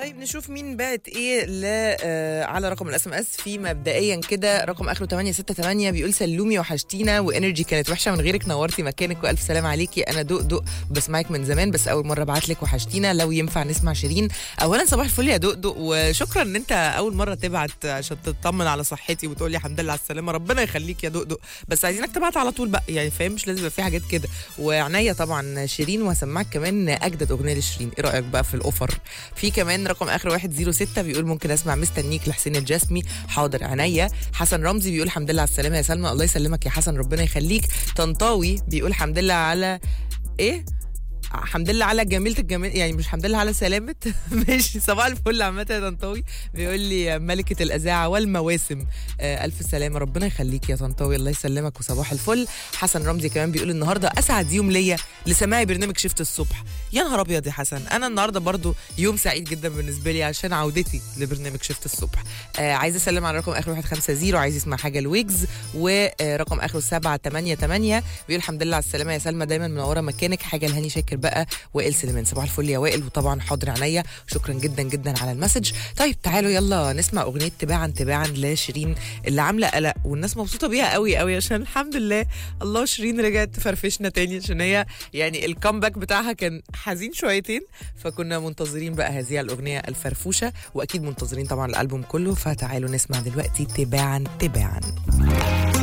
طيب نشوف مين بعت ايه ل آه على رقم الاس ام اس في مبدئيا كده رقم اخره 868 بيقول سلومي وحشتينا وانرجي كانت وحشه من غيرك نورتي مكانك والف سلام عليكي انا دق دق بسمعك من زمان بس اول مره ابعت لك وحشتينا لو ينفع نسمع شيرين اولا صباح الفل يا دق دق وشكرا ان انت اول مره تبعت عشان تطمن على صحتي وتقول لي الحمد لله على السلامه ربنا يخليك يا دق دق بس عايزينك تبعت على طول بقى يعني فاهم مش لازم يبقى في حاجات كده وعناية طبعا شيرين وهسمعك كمان اجدد اغنيه لشيرين ايه رايك بقى في الاوفر في كمان رقم اخر 106 بيقول ممكن اسمع مستنيك لحسين الجسمي حاضر عينيا حسن رمزي بيقول الحمد لله على السلامه يا سلمى الله يسلمك يا حسن ربنا يخليك طنطاوي بيقول الحمد لله على ايه الحمد لله على جميلة الجميل يعني مش الحمد لله على سلامة ماشي صباح الفل عامة يا طنطاوي بيقول لي ملكة الإذاعة والمواسم آه ألف سلامة ربنا يخليك يا طنطاوي الله يسلمك وصباح الفل حسن رمزي كمان بيقول النهاردة أسعد يوم ليا لسماعي برنامج شفت الصبح يا نهار أبيض يا حسن أنا النهاردة برضو يوم سعيد جدا بالنسبة لي عشان عودتي لبرنامج شفت الصبح آه عايزة أسلم على رقم آخره 150 عايز يسمع حاجة الويجز ورقم آخره 788 بيقول الحمد لله على السلامة يا سلمى دايما منورة مكانك حاجة لهاني شاكر بقى وائل سليمان صباح الفل يا وائل وطبعا حاضر عينيا شكرا جدا جدا على المسج طيب تعالوا يلا نسمع اغنيه تباعا تباعا لشيرين اللي عامله قلق والناس مبسوطه بيها قوي قوي عشان الحمد لله الله شيرين رجعت تفرفشنا تاني عشان هي يعني الكومباك بتاعها كان حزين شويتين فكنا منتظرين بقى هذه الاغنيه الفرفوشه واكيد منتظرين طبعا الالبوم كله فتعالوا نسمع دلوقتي تباعا تباعا